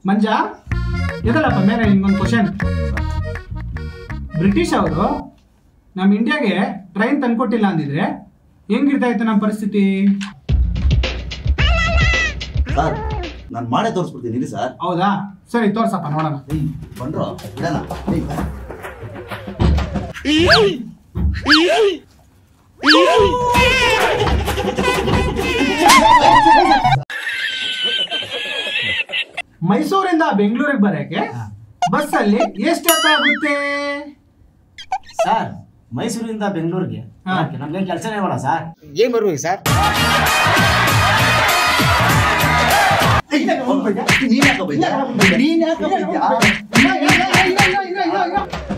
ಮಂಜ ಇದಲ್ಲಪ್ಪ ಮೇಲೆ ನಿಮ್ಗೊಂದು question British ಅವರು ನಮ್ಮ ಇಂಡಿಯಾಗೆ ಟ್ರೈನ್ ತಂದ್ಕೊಟ್ಟಿಲ್ಲ ಅಂದಿದ್ರೆ ಹೆಂಗಿರ್ತಾ ಇತ್ತು ನಮ್ಮ ಪರಿಸ್ಥಿತಿ ಸರ್ ನಾನು ಮಾಡೇ ತೋರಿಸ್ಬಿಡ್ತೀನಿ ಇರಿ ಸರ್ ಹೌದಾ ಸರಿ ತೋರ್ಸಪ್ಪ ನೋಡೋಣ ಏಯ್ ಬಂದ್ರು ಇಡಣ ಏಯ್ ಬಾ. ಮೈಸೂರಿಂದ ಬೆಂಗಳೂರಿಗೆ ಬರೋಕ್ಕೆ ಬಸ್ಸಲ್ಲಿ ಎಷ್ಟು ಹೊತ್ತಾಗುತ್ತೆ ಸರ್ ಮೈಸೂರಿಂದ ಬೆಂಗಳೂರಿಗೆ ಹಾ. ನಮ್ಗೆ ಕೆಲಸನೇ ಬೇಡ ಸರ್ ಏನ್ ಬರ್ಬೇಕು ಸರ್ ಏಯ್, ನೀನ್ ಯಾಕೆ ಬೈದ್ಯಾ? ನೀನ್ ಯಾಕೆ ಬೈದ್ಯಾ? ಇಲ್ಲ, ಇಲ್ಲ, ಇಲ್ಲ, ಇಲ್ಲ, ಇಲ್ಲ, ಇಲ್ಲ, ಇಲ್ಲ, ಇಲ್ಲ.